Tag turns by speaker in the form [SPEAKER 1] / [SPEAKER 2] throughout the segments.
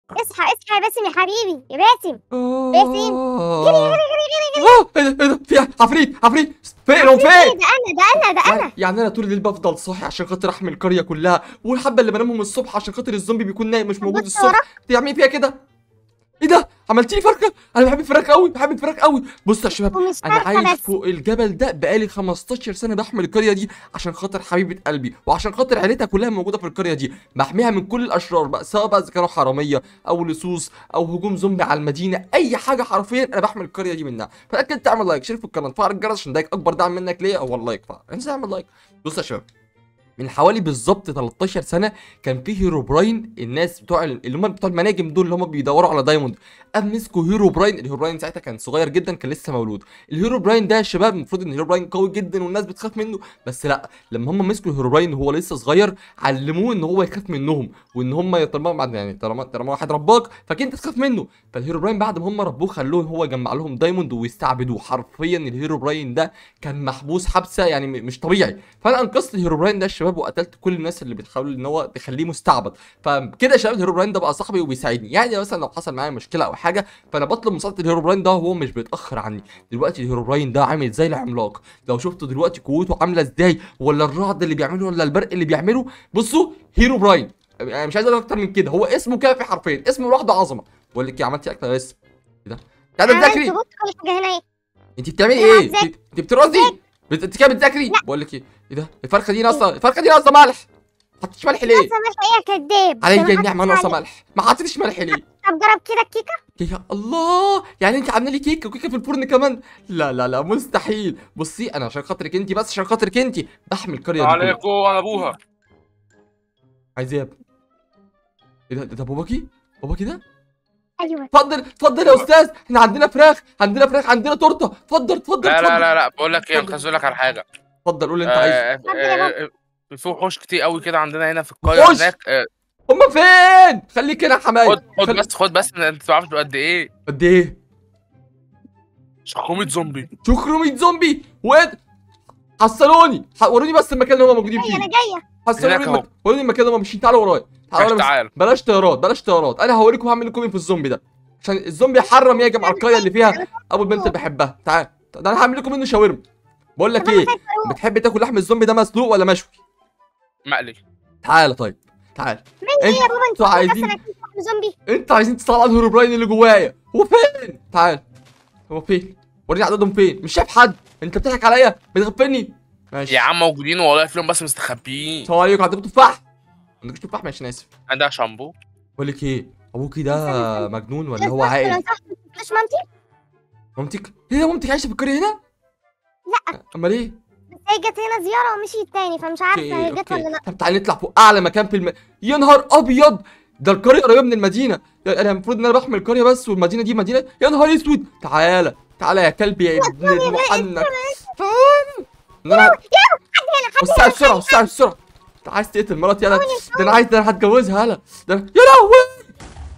[SPEAKER 1] اصحى اصحى يا باسم يا حبيبي يا باسم باسم.
[SPEAKER 2] آه. آه، ايه ده ايه ده في عفريت عفريت فين هو
[SPEAKER 1] إيه
[SPEAKER 2] فين
[SPEAKER 1] ده انا ده انا ده انا
[SPEAKER 2] يعني, يعني انا طول الليل بفضل صاحي عشان خاطر احمي القريه كلها والحبه اللي بنامهم الصبح عشان خاطر الزومبي بيكون نايم مش موجود
[SPEAKER 1] بص
[SPEAKER 2] الصبح
[SPEAKER 1] وراك.
[SPEAKER 2] تعملي فيها كده ايه ده عملتي لي فرخه انا بحب الفراخ قوي بحب الفراخ قوي بص يا شباب
[SPEAKER 1] ومش
[SPEAKER 2] انا
[SPEAKER 1] فرخة
[SPEAKER 2] عايش
[SPEAKER 1] بس.
[SPEAKER 2] فوق الجبل ده بقالي 15 سنه بحمي القريه دي عشان خاطر حبيبه قلبي وعشان خاطر عيلتها كلها موجوده في القريه دي بحميها من كل الاشرار بقى سواء بقى اذا كانوا حراميه او لصوص او هجوم زومبي على المدينه اي حاجه حرفيا انا بحمي القريه دي منها فاكيد تعمل لايك شير في القناه فعل الجرس عشان ده اكبر دعم منك ليا هو اللايك فانسى اعمل لايك بص يا شباب من حوالي بالظبط 13 سنه كان في هيرو براين الناس بتوع اللي هم بتوع المناجم دول اللي هم بيدوروا على دايموند قام مسكوا هيرو براين الهيرو براين ساعتها كان صغير جدا كان لسه مولود الهيرو براين ده يا شباب المفروض ان هيرو براين قوي جدا والناس بتخاف منه بس لا لما هم مسكوا الهيرو براين وهو لسه صغير علموه ان هو يخاف منهم وان هم طالما يعني طالما طالما واحد رباك فاكيد انت تخاف منه فالهيرو براين بعد ما هم ربوه خلوه هو يجمع لهم دايموند ويستعبدوه حرفيا الهيرو براين ده كان محبوس حبسه يعني م- مش طبيعي فانا انقذت الهيرو براين ده يا شباب وقتلت كل الناس اللي بتحاول ان هو تخليه مستعبد فكده يا شباب الهيرو براين ده بقى صاحبي وبيساعدني يعني مثلا لو حصل معايا مشكله او حاجه فانا بطلب مساعده الهيرو براين ده وهو مش بيتاخر عني دلوقتي الهيرو براين ده عامل زي العملاق لو شفتوا دلوقتي قوته عامله ازاي ولا الرعد اللي بيعمله ولا البرق اللي بيعمله بصوا هيرو براين انا مش عايز اقول اكتر من كده هو اسمه كافي حرفيا اسمه لوحده عظمه بقول لك ايه عملتي اكله بس ايه ده تعالى
[SPEAKER 1] عملت
[SPEAKER 2] تذاكري
[SPEAKER 1] بص كل حاجه هنا ايه
[SPEAKER 2] انت بتعملي
[SPEAKER 1] أنا
[SPEAKER 2] ايه
[SPEAKER 1] بذاكر.
[SPEAKER 2] انت انت بترقصي بت- انت كده بتذاكري بقول لك ايه ايه ده الفرخه دي ناقصه الفرخه دي ناقصه ملح ما حطيتش ملح ليه
[SPEAKER 1] سامح ايه يا كداب
[SPEAKER 2] عليا
[SPEAKER 1] ده ما
[SPEAKER 2] النعمه
[SPEAKER 1] حطيتش
[SPEAKER 2] ناقصه
[SPEAKER 1] عليه.
[SPEAKER 2] ملح ما حطيتش ملح ليه
[SPEAKER 1] طب جرب كده الكيكه
[SPEAKER 2] يا الله يعني انت عامله لي كيكه وكيكه في الفرن كمان لا لا لا مستحيل بصي انا عشان خاطرك انت بس عشان خاطرك انت بحمي القريه دي كلها
[SPEAKER 3] عليكم انا ابوها
[SPEAKER 2] عايز ايه يا ابني ايه ده ده ده باباكي باباكي ده
[SPEAKER 1] ايوه
[SPEAKER 2] اتفضل اتفضل يا استاذ احنا عندنا فراخ عندنا فراخ عندنا تورته اتفضل اتفضل
[SPEAKER 3] لا لا
[SPEAKER 2] اتفضل
[SPEAKER 3] لا لا بقول لك ايه
[SPEAKER 2] اتفضل.
[SPEAKER 3] انا عايز اقول لك على حاجه
[SPEAKER 2] اتفضل قول اللي انت عايزه
[SPEAKER 3] آه،
[SPEAKER 1] اتفضل يا
[SPEAKER 3] آه، آه، في وحوش كتير قوي كده عندنا هنا في القريه
[SPEAKER 2] وحوش؟
[SPEAKER 3] هناك آه،
[SPEAKER 2] هما فين خليك هنا يا حماية
[SPEAKER 3] خد خد
[SPEAKER 2] خل-
[SPEAKER 3] بس خد بس انت ما تعرفش قد ايه
[SPEAKER 2] قد ايه
[SPEAKER 3] شخومة زومبي
[SPEAKER 2] شكرا 100 زومبي وين حصلوني ح- وروني بس المكان اللي هم موجودين
[SPEAKER 1] جايه انا
[SPEAKER 2] فيه
[SPEAKER 1] جايه
[SPEAKER 2] حصلوني
[SPEAKER 3] هناك
[SPEAKER 2] المك...
[SPEAKER 3] اهو.
[SPEAKER 2] وروني المكان اللي هم ماشيين تعالوا ورايا تعالوا
[SPEAKER 3] ماشي،
[SPEAKER 2] ورايا بس-
[SPEAKER 3] تعال
[SPEAKER 2] بلاش طيارات بلاش طيارات انا هوريكم هعمل لكم ايه في الزومبي ده عشان الزومبي حرم يهجم على القريه اللي فيها ابو البنت اللي بحبها تعال ده انا هعمل لكم منه شاورما بقول لك
[SPEAKER 1] طب انا
[SPEAKER 2] ايه
[SPEAKER 1] خايفه اروح
[SPEAKER 2] بتحب تاكل لحم الزومبي ده مسلوق ولا مشوي
[SPEAKER 3] مقلي
[SPEAKER 2] تعال طيب تعال
[SPEAKER 1] ايه يا بابا انت
[SPEAKER 2] انتوا
[SPEAKER 1] بس
[SPEAKER 2] عايزين
[SPEAKER 1] انا كنت واحد زومبي
[SPEAKER 2] انتوا عايزين تطلعوا الهيرو براين اللي جوايا هو فين تعال هو فين وريني عددهم فين مش شايف حد انت بتضحك عليا بتغفلني ماشي
[SPEAKER 3] يا عم موجودين والله فيهم بس مستخبيين
[SPEAKER 2] السلام عليكم عندكم تفاح ما عندكوش تفاح ماشي انا اسف
[SPEAKER 3] عندها شامبو
[SPEAKER 2] بقول لك ايه ابوكي ده
[SPEAKER 1] استنى،
[SPEAKER 2] مجنون ولا
[SPEAKER 1] بس
[SPEAKER 2] هو
[SPEAKER 1] بس
[SPEAKER 2] عاقل
[SPEAKER 1] لو سمحت ما تقولش مامتي
[SPEAKER 2] مامتك ايه ده مامتك عايشه في القريه هنا
[SPEAKER 1] لا
[SPEAKER 2] امال ايه
[SPEAKER 1] بس هي جت هنا زياره ومشيت تاني فمش عارفه هي
[SPEAKER 2] اوكي
[SPEAKER 1] جت ولا
[SPEAKER 2] اوكي
[SPEAKER 1] لا
[SPEAKER 2] طب تعالى نطلع فوق اعلى مكان في الم... يا نهار ابيض ده القريه قريبه من المدينه يا- انا المفروض ان انا بحمي القريه بس والمدينه دي مدينه يا نهار اسود تعالى تعالى يا كلب يا ابن المحنك تعال ان انا وسع بسرعه وسع بسرعه انت عايز تقتل مراتي انا ده انا عايز ده انا هتجوزها انا ده أنا- يا لهوي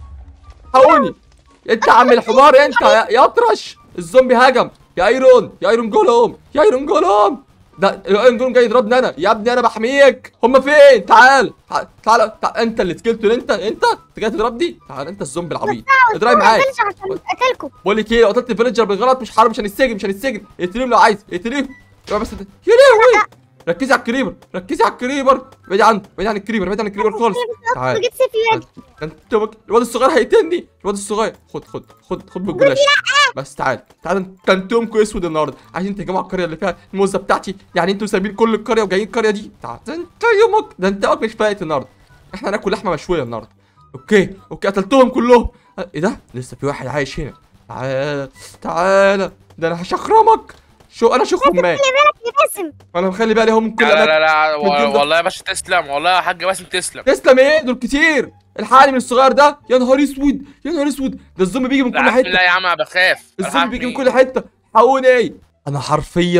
[SPEAKER 2] حقوني انت يا عم الحمار انت يا, يا اطرش الزومبي هجم يا ايرون يا ايرون جولوم يا ايرون جولوم ده ايرون جولوم جاي يضربني انا يا ابني انا بحميك هم فين تعال تعال تعال, تعال. انت اللي سكلته انت انت انت جاي تضربني تعال انت الزومبي العبيط اضربي معايا
[SPEAKER 1] معايا عشان اقتلكم
[SPEAKER 2] بقول لك ايه لو قتلت الفيلجر بالغلط مش حرام مش هنتسجن مش هنتسجن اقتليهم لو عايز اقتليهم يا بس ده- يا لهوي ركزي على الكريبر ركزي على الكريبر بعيد عنه بعيد عن الكريبر بعيد عن الكريبر خالص تعال
[SPEAKER 1] جبت سيفي واجي
[SPEAKER 2] ده انت بك... الواد الصغير هيقتلني الواد الصغير خد خد خد خد بالجلاش بس تعال تعال ده انتوا يومكم اسود النهارده عايزين تهجموا على القريه اللي فيها الموزه بتاعتي يعني انتوا سايبين كل القريه وجايين القريه دي تعال ده انت يومك ده انت يومك مش فايت النهارده احنا هناكل لحمه مشويه النهارده اوكي اوكي قتلتهم كلهم اه، ايه ده لسه في واحد عايش هنا تعال تعال ده انا هشخرمك شو انا شخرم مان
[SPEAKER 1] خلي بالك يا باسم
[SPEAKER 2] انا مخلي بالي هم من كل
[SPEAKER 3] لا لا
[SPEAKER 2] أماكن.
[SPEAKER 3] لا, لا
[SPEAKER 2] الجيم ده.
[SPEAKER 3] والله يا باشا تسلم والله يا حاج باسم تسلم
[SPEAKER 2] تسلم ايه دول كتير الحقني من الصغير ده يا نهار اسود يا نهار اسود ده الزومبي بيجي من كل
[SPEAKER 3] لا
[SPEAKER 2] حته
[SPEAKER 3] لا يا عم انا بخاف
[SPEAKER 2] الزومبي بيجي من كل حته حقوني انا حرفيا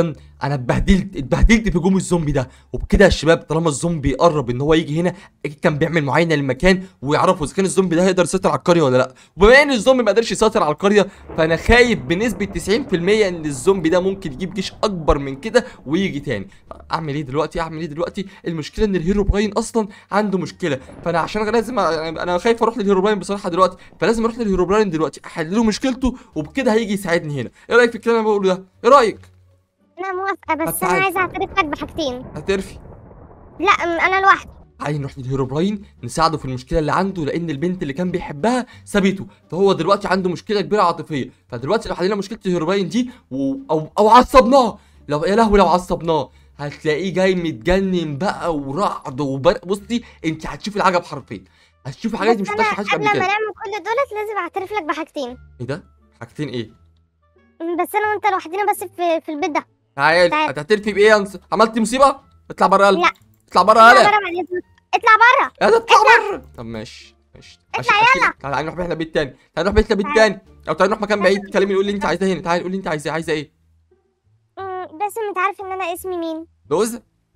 [SPEAKER 2] انا اتبهدلت اتبهدلت في هجوم الزومبي ده وبكده يا شباب طالما الزومبي يقرب ان هو يجي هنا اكيد كان بيعمل معاينه للمكان ويعرفوا اذا كان الزومبي ده هيقدر يسيطر على القريه ولا لا وبما ان الزومبي ما قدرش يسيطر على القريه فانا خايف بنسبه 90% ان الزومبي ده ممكن يجيب جيش اكبر من كده ويجي تاني اعمل ايه دلوقتي اعمل ايه دلوقتي المشكله ان الهيرو براين اصلا عنده مشكله فانا عشان لازم انا خايف اروح للهيرو براين بصراحه دلوقتي فلازم اروح للهيرو براين دلوقتي احل له مشكلته وبكده هيجي يساعدني هنا ايه رايك في الكلام اللي انا بقوله ده ايه رايك
[SPEAKER 1] انا موافقه بس
[SPEAKER 2] طب
[SPEAKER 1] انا
[SPEAKER 2] تعالي.
[SPEAKER 1] عايزه اعترف لك بحاجتين
[SPEAKER 2] هترفي
[SPEAKER 1] لا م- انا لوحدي
[SPEAKER 2] تعالي نروح للهيرو براين نساعده في المشكله اللي عنده لان البنت اللي كان بيحبها سابته فهو دلوقتي عنده مشكله كبيره عاطفيه فدلوقتي لو حلينا مشكله الهيرو براين دي و... او او عصبناه لو يا لهوي لو عصبناه هتلاقيه جاي متجنن بقى ورعد وبرق بصي انت هتشوفي العجب حرفيا هتشوفي حاجات
[SPEAKER 1] بس
[SPEAKER 2] مش
[SPEAKER 1] انا
[SPEAKER 2] هتشوفي حاجات
[SPEAKER 1] قبل
[SPEAKER 2] قبل
[SPEAKER 1] ما
[SPEAKER 2] كده
[SPEAKER 1] نعمل كل دولت لازم اعترف لك بحاجتين
[SPEAKER 2] ايه ده حاجتين ايه
[SPEAKER 1] م، بس انا وانت لوحدنا بس في في البيت ده
[SPEAKER 2] تعالي
[SPEAKER 1] تعال.
[SPEAKER 2] هتعترفي بايه يا انس عملتي مصيبه اطلع بره يلا
[SPEAKER 1] لا.
[SPEAKER 2] اطلع بره
[SPEAKER 1] اطلع
[SPEAKER 2] يلا
[SPEAKER 1] بره بعد إذنك. اطلع بره
[SPEAKER 2] يا ده اطلع بره طب ماشي ماشي
[SPEAKER 1] اطلع
[SPEAKER 2] عشان- عشان- تعالى نروح احنا بيت تاني تعالى نروح بيتنا بيت
[SPEAKER 1] تعال.
[SPEAKER 2] تاني او تعالى نروح مكان بعيد كلمني قول لي انت عايزاه هنا تعالى قول لي انت عايزاه عايزه ايه
[SPEAKER 1] م، بس انت عارف ان انا اسمي مين
[SPEAKER 2] لوز
[SPEAKER 1] م،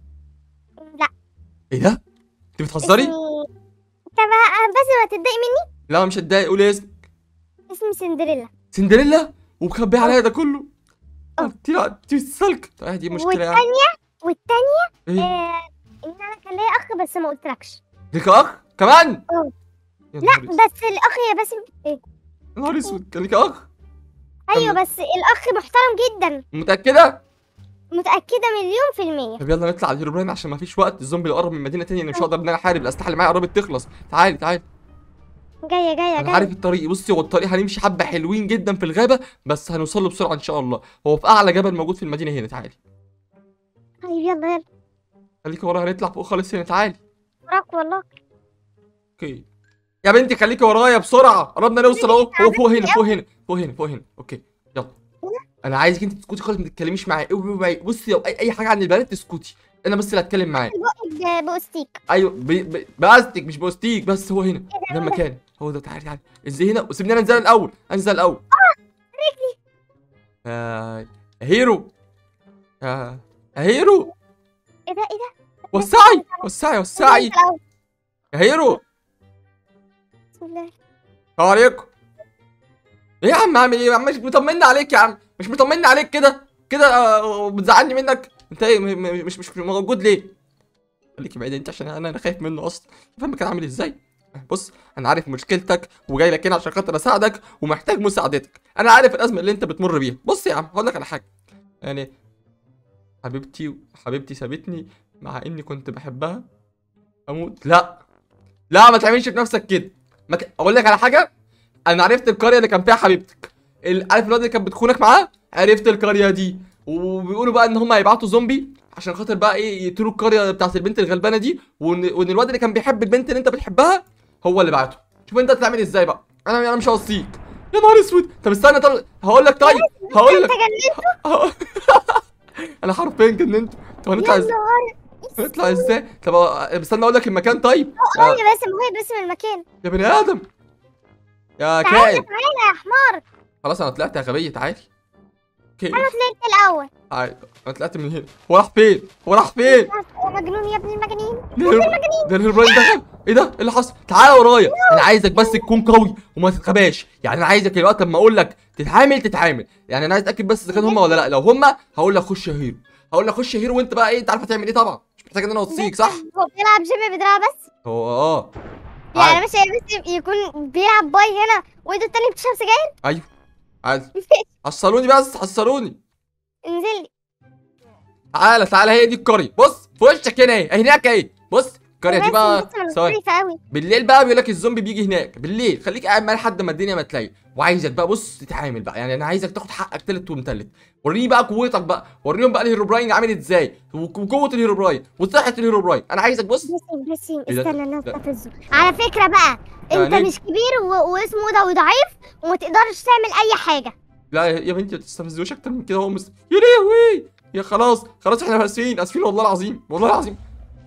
[SPEAKER 1] لا
[SPEAKER 2] ايه ده انت بتهزري
[SPEAKER 1] اسمي طب ه- بس ما تتضايق مني
[SPEAKER 2] لا مش هتضايق قولي اسم
[SPEAKER 1] اسمي سندريلا
[SPEAKER 2] سندريلا ومخبيه عليا ده كله
[SPEAKER 1] اه.
[SPEAKER 2] انت لا انت السلك طيب دي مشكله يعني
[SPEAKER 1] والتانية والتانية
[SPEAKER 2] ايه
[SPEAKER 1] آه ان انا كان ليا اخ بس ما قلتلكش
[SPEAKER 2] ليك اخ كمان
[SPEAKER 1] اه.
[SPEAKER 2] يا
[SPEAKER 1] لا
[SPEAKER 2] نهار اسود
[SPEAKER 1] بس الاخ يا باسم ايه
[SPEAKER 2] يا نهار اسود كان ليك اخ
[SPEAKER 1] ايوه بس الاخ محترم جدا
[SPEAKER 2] متاكده
[SPEAKER 1] متاكده مليون في الميه
[SPEAKER 2] طب يلا نطلع على الهيروبراين عشان ما فيش وقت الزومبي اللي قرب من مدينه تانية انا مش هقدر ان انا احارب الاسلحه اللي معايا قربت تخلص تعالي تعالي
[SPEAKER 1] جايه جايه
[SPEAKER 2] انا
[SPEAKER 1] جايه
[SPEAKER 2] عارف الطريق بصي هو الطريق هنمشي حبه حلوين جدا في الغابه بس هنوصل له بسرعه ان شاء الله هو في اعلى جبل موجود في المدينه هنا تعالي
[SPEAKER 1] طيب يلا يلا
[SPEAKER 2] خليكي ورايا هنطلع فوق خالص هنا تعالي
[SPEAKER 1] وراك والله
[SPEAKER 2] اوكي يا بنتي خليكي ورايا بسرعه قربنا نوصل اهو هو فوق هنا فوق هنا فوق هنا فوق هنا اوكي يلا انا عايزك انت تسكتي خالص ما تتكلميش معايا اوعي اوعي بصي لو اي اي حاجه عن البنات تسكتي انا بس اللي هتكلم معاه
[SPEAKER 1] بقك بأستيك
[SPEAKER 2] ايوه ب... ب... باستك مش بوستيك بس هو هنا ده المكان هو ده تعالي تعالي انزلي هنا وسيبني انا انزل الاول انزل الاول
[SPEAKER 1] رجلي
[SPEAKER 2] آه... هيرو آه... هيرو
[SPEAKER 1] ايه ده ايه ده
[SPEAKER 2] وسعي وسعي وسعي
[SPEAKER 1] انت الأول.
[SPEAKER 2] يا هيرو
[SPEAKER 1] بسم الله
[SPEAKER 2] السلام عليكم ايه يا عم عامل ايه يا عم مش مطمني عليك يا عم مش مطمني عليك كده كده آه، بتزعلني منك انت ايه م- م- مش مش موجود ليه خليكي بعيد انت عشان انا انا خايف منه اصلا فاهم كان عامل ازاي بص انا عارف مشكلتك وجاي لك هنا عشان خاطر اساعدك ومحتاج مساعدتك انا عارف الازمه اللي انت بتمر بيها بص يا عم هقول لك على حاجه يعني حبيبتي حبيبتي سابتني مع اني كنت بحبها اموت لا لا ما تعملش في نفسك كده ما ت... اقول لك على حاجه انا عرفت القريه اللي كان فيها حبيبتك ال- عارف الواد اللي كانت بتخونك معاه عرفت القريه دي وبيقولوا بقى ان هم هيبعتوا زومبي عشان خاطر بقى ايه يقتلوا القريه بتاعت البنت الغلبانه دي وان, وإن الواد اللي كان بيحب البنت اللي انت بتحبها هو اللي بعته شوف انت هتعمل ازاي بقى انا انا مش هوصيك يا نهار اسود طب استنى طب هقول لك طيب هقول
[SPEAKER 1] انت
[SPEAKER 2] لك
[SPEAKER 1] جننت
[SPEAKER 2] انا حرفيا جننت طب هنطلع
[SPEAKER 1] يا
[SPEAKER 2] ازاي
[SPEAKER 1] نهار
[SPEAKER 2] هنطلع ازاي طب استنى اقول لك المكان طيب
[SPEAKER 1] قول
[SPEAKER 2] يا,
[SPEAKER 1] لي باسم هو باسم المكان
[SPEAKER 2] يا بني ادم يا
[SPEAKER 1] تعالى
[SPEAKER 2] كائن
[SPEAKER 1] تعالى يا حمار
[SPEAKER 2] خلاص انا طلعت يا غبيه تعالي اوكي
[SPEAKER 1] طلعت الاول
[SPEAKER 2] تعالي انا طلعت من هنا هو راح فين هو راح فين
[SPEAKER 1] هو مجنون يا ابن المجانين
[SPEAKER 2] ده- ده الهيروين دخل ايه ده ايه اللي حصل تعالى ورايا انا عايزك بس تكون قوي وما تتخباش يعني انا عايزك الوقت لما اقول لك تتعامل تتعامل يعني انا عايز اتاكد بس اذا كانوا هم ولا لا لو هم هقول لك خش يا هيرو هقول لك خش يا هيرو وانت بقى ايه انت عارف هتعمل ايه طبعا مش محتاج ان انا اوصيك صح
[SPEAKER 1] هو بيلعب جيم بدراع بس
[SPEAKER 2] هو اه
[SPEAKER 1] يعني
[SPEAKER 2] عادي
[SPEAKER 1] مش بس يكون بيلعب باي هنا وايده التانية بتشرب سجاير
[SPEAKER 2] ايوه عادي حصلوني بس حصلوني
[SPEAKER 1] انزل لي
[SPEAKER 2] تعالى تعالى هي دي القريه بص في وشك هنا اهي هناك اهي بص القريه دي بقى ثواني
[SPEAKER 1] خايفة قوي
[SPEAKER 2] بالليل بقى بيقول لك الزومبي بيجي هناك بالليل خليك قاعد معاه لحد ما الدنيا ما تليل وعايزك بقى بص تتعامل بقى يعني انا عايزك تاخد حقك تالت ومتلت وريني بقى قوتك بقى وريهم بقى الهيروبراين عامل ازاي وك- وقوه الهيروبراين وصحه الهيروبراين انا عايزك بص
[SPEAKER 1] بسيم بسيم
[SPEAKER 2] إيه ده؟
[SPEAKER 1] استنى انا
[SPEAKER 2] ده-
[SPEAKER 1] استفزه على فكرة بقى انت
[SPEAKER 2] يعني-
[SPEAKER 1] مش كبير و... واسمه ده وضعيف وما تقدرش تعمل اي حاجة
[SPEAKER 2] لا يا يا بنتي ما تستفزوش اكتر من كده هو مس... يا لهوي يا خلاص خلاص احنا اسفين اسفين والله العظيم والله العظيم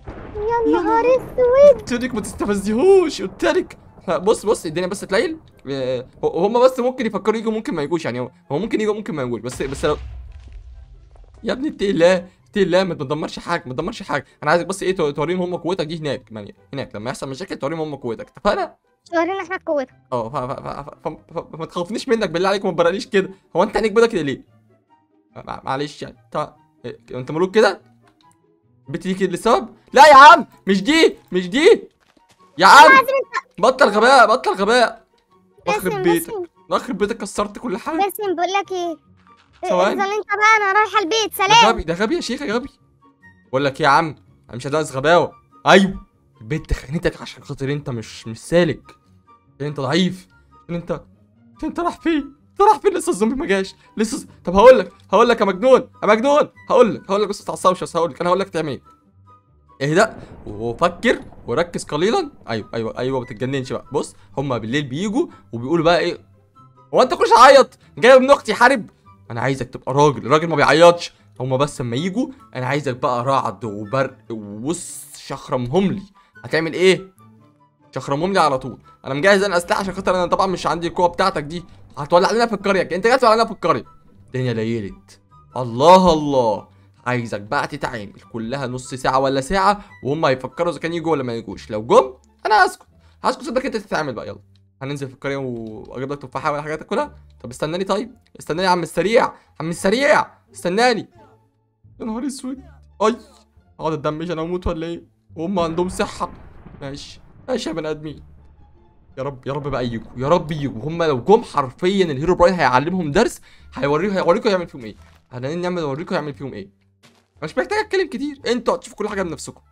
[SPEAKER 1] يا نهار اسود
[SPEAKER 2] قلت لك ما تستفزيهوش قلت لك بص بص الدنيا بس تليل آه، هم بس ممكن يفكروا يجوا ممكن ما يجوش يعني هو هو ممكن يجوا ممكن ما يجوش بس بس لو يا ابني اتقي الله اتقي الله ما تدمرش حاجه ما تدمرش حاجه انا عايزك بس ايه تو- توريهم هم قوتك دي هناك يعني هناك لما يحصل مشاكل توريهم هم قوتك اتفقنا
[SPEAKER 1] ورينا احنا قوتك
[SPEAKER 2] اه ف- ف- ف- ف- ف- ف- فما تخافنيش منك بالله عليك وما تبرقليش كده هو انت عينيك بيضة كده ليه مع- معلش يعني انت إيه، انت ملوك كده البت دي كده للسبب لا يا عم مش دي مش دي يا عم بطل غباء بطل غباء
[SPEAKER 1] باسم
[SPEAKER 2] اخرب بيتك
[SPEAKER 1] باسم
[SPEAKER 2] اخرب بيتك كسرت كل حاجه
[SPEAKER 1] باسم بقول لك ايه
[SPEAKER 2] ثواني.
[SPEAKER 1] افضل انت بقى انا رايحه البيت
[SPEAKER 2] ده
[SPEAKER 1] سلام
[SPEAKER 2] غبي ده غبي يا شيخ يا غبي بقول لك ايه يا عم انا مش هدرس غباوه ايوه البنت خانتك عشان خاطر انت مش مش سالك عشان انت ضعيف عشان انت عشان انت راح فين انت راح فين لسه الزومبي ما جاش لسه ز- طب هقول لك هقول لك يا مجنون يا مجنون هقول لك هقول لك بس ما تتعصبش بس هقول لك انا هقول لك تعمل ايه اهدأ وفكر وركز قليلا ايوه ايوه ايوه ما تتجننش بقى بص هما بالليل بيجوا وبيقولوا بقى ايه هو انت كل شويه عيط جاي ابن اختي يحارب انا عايزك تبقى راجل راجل ما بيعيطش هما بس اما يجوا انا عايزك بقى رعد وبرق وبص شخرمهم لي هتعمل ايه شخرمهم لي على طول انا مجهز انا اسلحه عشان خاطر انا طبعا مش عندي القوه بتاعتك دي هتولع لنا في القريه انت جاي تولع لنا في القريه الدنيا ليلت الله الله عايزك بقى تتعامل كلها نص ساعه ولا ساعه وهم هيفكروا اذا كان يجوا ولا ما يجوش لو جم انا هسكت هسكت صدق انت تتعامل بقى يلا هننزل في القريه واجيب لك تفاحه ولا حاجه تاكلها طب استناني طيب استناني يا عم السريع عم السريع استناني يا نهار اسود اي اقعد اتدمج انا اموت ولا ايه وهم عندهم صحه ماشي ماشي يا بني ادمين يا رب يا رب بقى يجوا يا رب يجوا هم لو جم حرفيا الهيرو براين هيعلمهم درس هيوريكم هيوريكم يعمل فيهم ايه هنعمل نوريكم يعمل فيهم ايه أنا مش محتاج اتكلم كتير انتوا هتشوفوا كل حاجه بنفسكم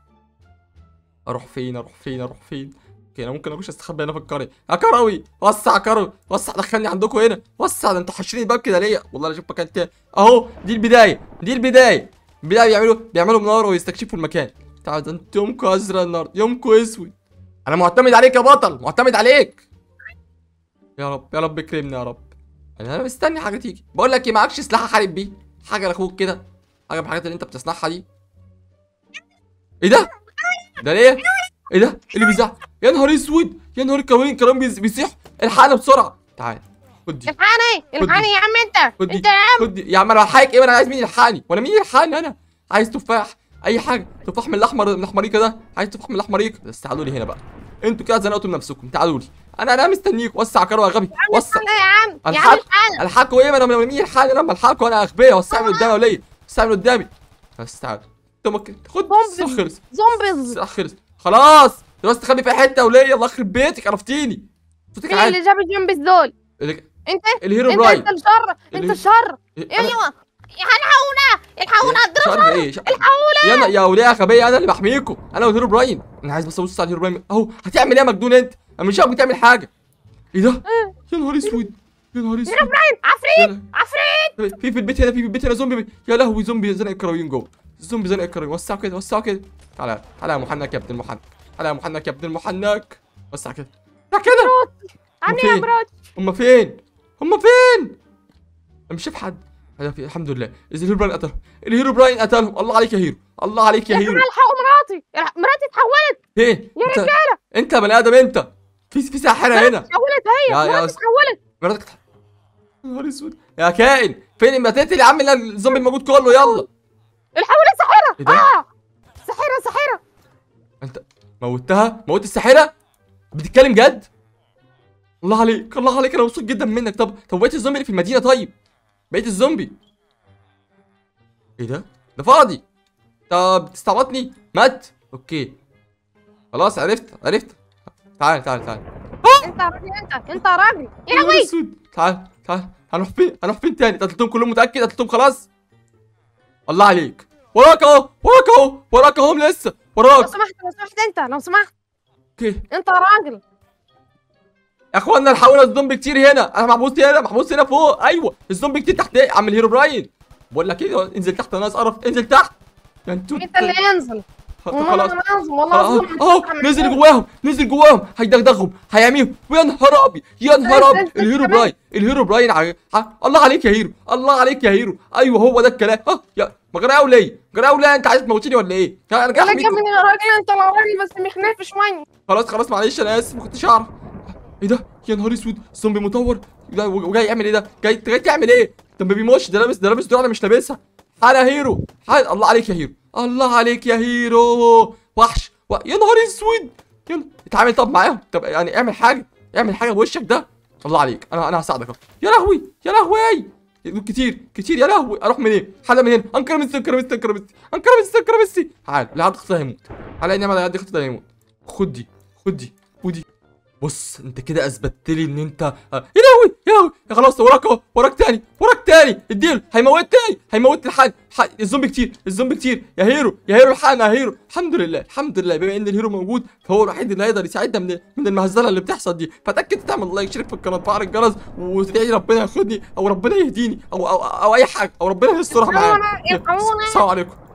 [SPEAKER 2] اروح فين اروح فين اروح فين اوكي انا ممكن اخش استخبى هنا في القريه يا كروي وسع يا كروي وسع دخلني عندكم هنا وسع ده انتوا حاشرين الباب كده ليه والله انا اشوف مكان تاني اهو دي البدايه دي البدايه البدايه بيعملوا بيعملوا منار ويستكشفوا المكان تعال ده انتوا يومكم ازرق النهارده يومكم اسود انا معتمد عليك يا بطل معتمد عليك يا رب يا رب اكرمني يا رب انا مستني حاجه تيجي بقول لك ايه معكش سلاح احارب بيه حاجه لاخوك كده حاجه من الحاجات اللي انت بتصنعها دي ايه ده ده ليه ايه ده إيه اللي بيزعق يا نهار اسود يا نهار الكوين كلام بيز- بيصيح الحقنا بسرعه تعال خد دي
[SPEAKER 4] الحقني الحقني يا عم انت
[SPEAKER 2] خد دي
[SPEAKER 4] انت يا عم
[SPEAKER 2] خد دي يا عم انا هلحقك ايه انا عايز مين يلحقني وانا مين يلحقني انا عايز تفاح اي حاجه تفاح من الاحمر من الاحمريكه ده عايز تفاح من الاحمريكه بس تعالوا لي هنا بقى انتوا كده زنقتوا نفسكم تعالوا لي انا انا مستنيك وسع كرو يا غبي وسع
[SPEAKER 4] الحقني يا عم يا عم
[SPEAKER 2] الحق
[SPEAKER 4] الحقني
[SPEAKER 2] الحقوا ايه ما انا من مين يلحقني انا لما الحقوا انا اغبياء وسع من قدامي ولا ايه وسع من قدامي بس تعال انت ممكن خد السلاح خلص
[SPEAKER 4] زومبيز
[SPEAKER 2] السلاح خلص خلاص بس تخبي في حته وليه الله يخرب بيتك عرفتيني صوتك
[SPEAKER 4] مين
[SPEAKER 2] عالي
[SPEAKER 4] اللي جاب الزومبيز دول
[SPEAKER 2] ال-
[SPEAKER 4] انت
[SPEAKER 2] الهيرو
[SPEAKER 4] انت
[SPEAKER 2] براين
[SPEAKER 4] انت الشر انت
[SPEAKER 2] اللي-
[SPEAKER 4] الشر
[SPEAKER 2] أنا-
[SPEAKER 4] ايوه الحقونا الحقونا
[SPEAKER 2] شر ايه شر يا انا يا وليه يا غبيه انا اللي بحميكم انا والهيرو براين انا عايز بس ابص على الهيرو براين اهو هتعمل ايه يا مجنون انت انا مش شايفك بتعمل حاجه ايه ده يا نهار اسود يا نهار اسود
[SPEAKER 4] عفريت
[SPEAKER 2] يا
[SPEAKER 4] عفريت
[SPEAKER 2] له- في في البيت هنا في في البيت هنا زومبي يا لهوي زومبي زنق الكراويين جوه زومبي زنق الكراويين وسعوا كده وسعوا كده تعالى تعالى يا محنك يا ابن المحنك تعالى يا محنك يا ابن المحنك وسع كده وسع كده
[SPEAKER 4] عني
[SPEAKER 2] فين؟
[SPEAKER 4] يا مراتي
[SPEAKER 2] هم فين هم فين انا مش شايف حد أنا في الحمد لله اذا الهيرو براين قتلهم الهيرو براين قتلهم الله عليك يا هيرو الله عليك يا
[SPEAKER 4] يا
[SPEAKER 2] هيرو
[SPEAKER 4] جماعه الحقوا مراتي الح- مراتي اتحولت
[SPEAKER 2] فين
[SPEAKER 4] يا
[SPEAKER 2] انت
[SPEAKER 4] رجاله
[SPEAKER 2] انت يا بني ادم انت في في ساحره هنا
[SPEAKER 4] اتحولت هي
[SPEAKER 2] يا- يا
[SPEAKER 4] مراتي
[SPEAKER 2] أس-
[SPEAKER 4] اتحولت
[SPEAKER 2] مراتك تح- يا نهار اسود يا كائن فين ما تقتل يا عم لا الزومبي الموجود كله يلا
[SPEAKER 4] الحقونا ساحره
[SPEAKER 2] ايه ده
[SPEAKER 4] اه ساحره ساحره
[SPEAKER 2] انت موتها موت الساحره بتتكلم جد الله عليك الله عليك انا مبسوط جدا منك طب طب بقيت الزومبي اللي في المدينه طيب بقيت الزومبي ايه ده ده فاضي طب تستعبطني مات اوكي خلاص عرفت عرفت تعال تعال تعال
[SPEAKER 4] انت راجل انت انت راجل يا
[SPEAKER 2] يا نهار
[SPEAKER 4] لهوي
[SPEAKER 2] اسود تعال تعال هنروح فين هنروح فين تاني قتلتهم كلهم متاكد قتلتهم خلاص الله عليك وراك اهو وراك اهو وراك اهو لسه
[SPEAKER 4] لو
[SPEAKER 2] وراك
[SPEAKER 4] سمحت لو سمحت انت لو سمحت
[SPEAKER 2] اوكي
[SPEAKER 4] انت راجل
[SPEAKER 2] يا اخوانا الحقونا الزومبي كتير هنا انا محبوس هنا محبوس هنا فوق ايوه الزومبي كتير تحت ايه عم الهيرو براين بقول لك ايه انزل تحت يا ناس قرف انزل تحت يا انتوا
[SPEAKER 4] انت اللي انزل والله
[SPEAKER 2] خلاص
[SPEAKER 4] انا انزل والله
[SPEAKER 2] خلاص
[SPEAKER 4] العظيم
[SPEAKER 2] اهو نزل جواهم نزل جواهم هيدغدغهم هيعميهم ويا نهار ابيض يا نهار ابيض
[SPEAKER 4] انت
[SPEAKER 2] الهيرو
[SPEAKER 4] كمان.
[SPEAKER 2] براين الهيرو براين ع... ع... الله عليك يا هيرو الله عليك يا هيرو ايوه هو ده الكلام ها يا ما جراوي ليه جراوي ليه انت عايز تموتني ولا ايه ها، انا جاي
[SPEAKER 4] لك يا
[SPEAKER 2] احميكم
[SPEAKER 4] ابني يا راجل انت لو راجل بس مخنف شويه
[SPEAKER 2] خلاص خلاص معلش انا اسف ما كنتش اعرف ايه ده يا نهار اسود زومبي مطور ده وجاي يعمل ايه ده جاي جاي تعمل ايه ده ما بيموتش ده لابس ده لابس دروع انا مش لابسها حال يا هيرو حال الله عليك يا هيرو الله عليك يا هيرو وحش و... يا نهار اسود يلا اتعامل طب معاهم طب يعني اعمل حاجه اعمل حاجه بوشك ده الله عليك انا انا هساعدك اهو يا لهوي يا لهوي دول كتير كتير يا لهوي اروح منين حدا من هنا انكر ميسي انكر ميسي انكر ميسي انكر ميسي انكر ميسي تعال اللي عدى خطه هيموت على اني اعمل عدى خطه هيموت خد دي خد دي ودي بص انت كده اثبتت لي ان انت آه، يا لهوي يا لهوي يا خلاص وراك اهو وراك تاني وراك تاني اديله هيموت تاني هيموت الحاج ح- الزومبي كتير الزومبي كتير يا هيرو يا هيرو الحقنا يا هيرو الحمد لله الحمد لله بما ان الهيرو موجود فهو الوحيد اللي هيقدر يساعدنا من من المهزله اللي بتحصل دي فتاكد تعمل لايك شارك في القناه تفعل الجرس وتدعي لي ربنا ياخدني او ربنا يهديني او او, أو اي حاجه او ربنا يسترها معايا
[SPEAKER 4] يرحمونا يرحمونا
[SPEAKER 2] السلام عليكم